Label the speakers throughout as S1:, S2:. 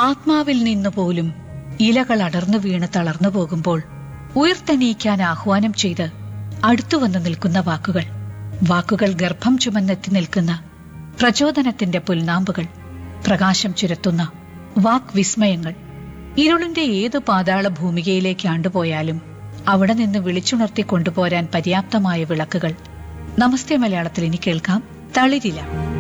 S1: ആത്മാവിൽ നിന്ന് പോലും ഇലകൾ അടർന്നു വീണ് തളർന്നു പോകുമ്പോൾ ഉയർത്തെണീക്കാൻ ആഹ്വാനം ചെയ്ത് അടുത്തുവന്ന് നിൽക്കുന്ന വാക്കുകൾ വാക്കുകൾ ഗർഭം ചുമന്നെത്തി നിൽക്കുന്ന പ്രചോദനത്തിന്റെ പുൽനാമ്പുകൾ പ്രകാശം ചുരത്തുന്ന വാക് വിസ്മയങ്ങൾ ഇരുളിന്റെ ഏതു പാതാള ഭൂമികയിലേക്ക് ആണ്ടുപോയാലും അവിടെ നിന്ന് വിളിച്ചുണർത്തി കൊണ്ടുപോരാൻ പര്യാപ്തമായ വിളക്കുകൾ നമസ്തേ മലയാളത്തിൽ ഇനി കേൾക്കാം തളിരില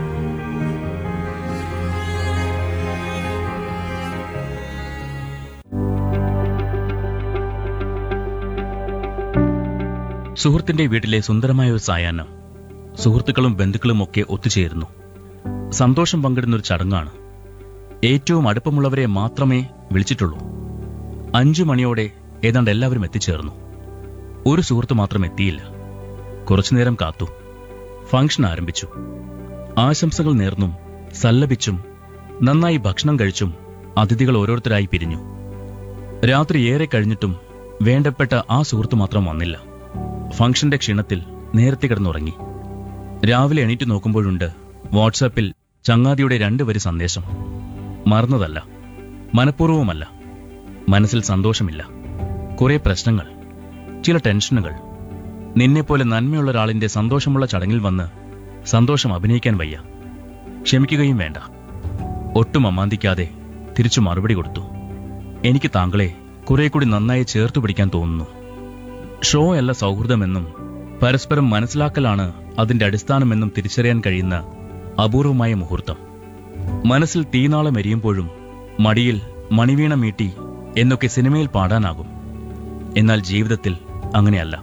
S2: സുഹൃത്തിന്റെ വീട്ടിലെ സുന്ദരമായ ഒരു സായാഹ്നം സുഹൃത്തുക്കളും ബന്ധുക്കളും ഒക്കെ ഒത്തുചേരുന്നു സന്തോഷം പങ്കിടുന്ന ഒരു ചടങ്ങാണ് ഏറ്റവും അടുപ്പമുള്ളവരെ മാത്രമേ വിളിച്ചിട്ടുള്ളൂ അഞ്ചു മണിയോടെ ഏതാണ്ട് എല്ലാവരും എത്തിച്ചേർന്നു ഒരു സുഹൃത്ത് മാത്രം എത്തിയില്ല കുറച്ചുനേരം കാത്തു ഫംഗ്ഷൻ ആരംഭിച്ചു ആശംസകൾ നേർന്നും സല്ലപിച്ചും നന്നായി ഭക്ഷണം കഴിച്ചും അതിഥികൾ ഓരോരുത്തരായി പിരിഞ്ഞു രാത്രി ഏറെ കഴിഞ്ഞിട്ടും വേണ്ടപ്പെട്ട ആ സുഹൃത്ത് മാത്രം വന്നില്ല ഫംഗ്ഷന്റെ ക്ഷീണത്തിൽ നേരത്തെ കിടന്നുറങ്ങി രാവിലെ എണീറ്റ് നോക്കുമ്പോഴുണ്ട് വാട്സാപ്പിൽ ചങ്ങാതിയുടെ രണ്ട് വരി സന്ദേശം മറന്നതല്ല മനഃപൂർവ്വമല്ല മനസ്സിൽ സന്തോഷമില്ല കുറെ പ്രശ്നങ്ങൾ ചില ടെൻഷനുകൾ നിന്നെപ്പോലെ നന്മയുള്ള ഒരാളിന്റെ സന്തോഷമുള്ള ചടങ്ങിൽ വന്ന് സന്തോഷം അഭിനയിക്കാൻ വയ്യ ക്ഷമിക്കുകയും വേണ്ട ഒട്ടും അമാന്തിക്കാതെ തിരിച്ചു മറുപടി കൊടുത്തു എനിക്ക് താങ്കളെ കുറെ കൂടി നന്നായി ചേർത്തു പിടിക്കാൻ തോന്നുന്നു ഷോ അല്ല സൗഹൃദമെന്നും പരസ്പരം മനസ്സിലാക്കലാണ് അതിന്റെ അടിസ്ഥാനമെന്നും തിരിച്ചറിയാൻ കഴിയുന്ന അപൂർവമായ മുഹൂർത്തം മനസ്സിൽ തീനാളം എരിയുമ്പോഴും മടിയിൽ മണിവീണ മീട്ടി എന്നൊക്കെ സിനിമയിൽ പാടാനാകും എന്നാൽ ജീവിതത്തിൽ അങ്ങനെയല്ല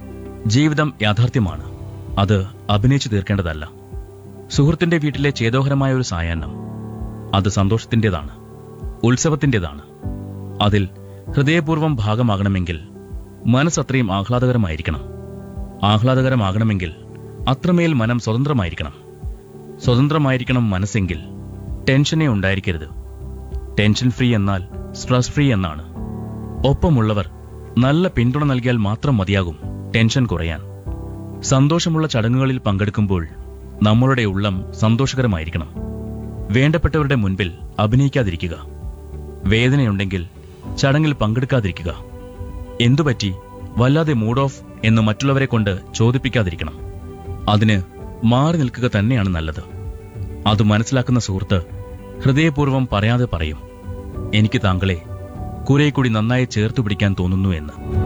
S2: ജീവിതം യാഥാർത്ഥ്യമാണ് അത് അഭിനയിച്ചു തീർക്കേണ്ടതല്ല സുഹൃത്തിന്റെ വീട്ടിലെ ചേതോഹരമായ ഒരു സായാഹ്നം അത് സന്തോഷത്തിന്റേതാണ് ഉത്സവത്തിന്റേതാണ് അതിൽ ഹൃദയപൂർവ്വം ഭാഗമാകണമെങ്കിൽ മനസ്സത്രയും ആഹ്ലാദകരമായിരിക്കണം ആഹ്ലാദകരമാകണമെങ്കിൽ അത്രമേൽ മനം സ്വതന്ത്രമായിരിക്കണം സ്വതന്ത്രമായിരിക്കണം മനസ്സെങ്കിൽ ടെൻഷനേ ഉണ്ടായിരിക്കരുത് ടെൻഷൻ ഫ്രീ എന്നാൽ സ്ട്രെസ് ഫ്രീ എന്നാണ് ഒപ്പമുള്ളവർ നല്ല പിന്തുണ നൽകിയാൽ മാത്രം മതിയാകും ടെൻഷൻ കുറയാൻ സന്തോഷമുള്ള ചടങ്ങുകളിൽ പങ്കെടുക്കുമ്പോൾ നമ്മളുടെ ഉള്ളം സന്തോഷകരമായിരിക്കണം വേണ്ടപ്പെട്ടവരുടെ മുൻപിൽ അഭിനയിക്കാതിരിക്കുക വേദനയുണ്ടെങ്കിൽ ചടങ്ങിൽ പങ്കെടുക്കാതിരിക്കുക എന്തുപറ്റി വല്ലാതെ മൂഡ് ഓഫ് എന്ന് മറ്റുള്ളവരെ കൊണ്ട് ചോദിപ്പിക്കാതിരിക്കണം അതിന് മാറി നിൽക്കുക തന്നെയാണ് നല്ലത് അത് മനസ്സിലാക്കുന്ന സുഹൃത്ത് ഹൃദയപൂർവ്വം പറയാതെ പറയും എനിക്ക് താങ്കളെ കുറെ കൂടി നന്നായി ചേർത്തു പിടിക്കാൻ തോന്നുന്നു എന്ന്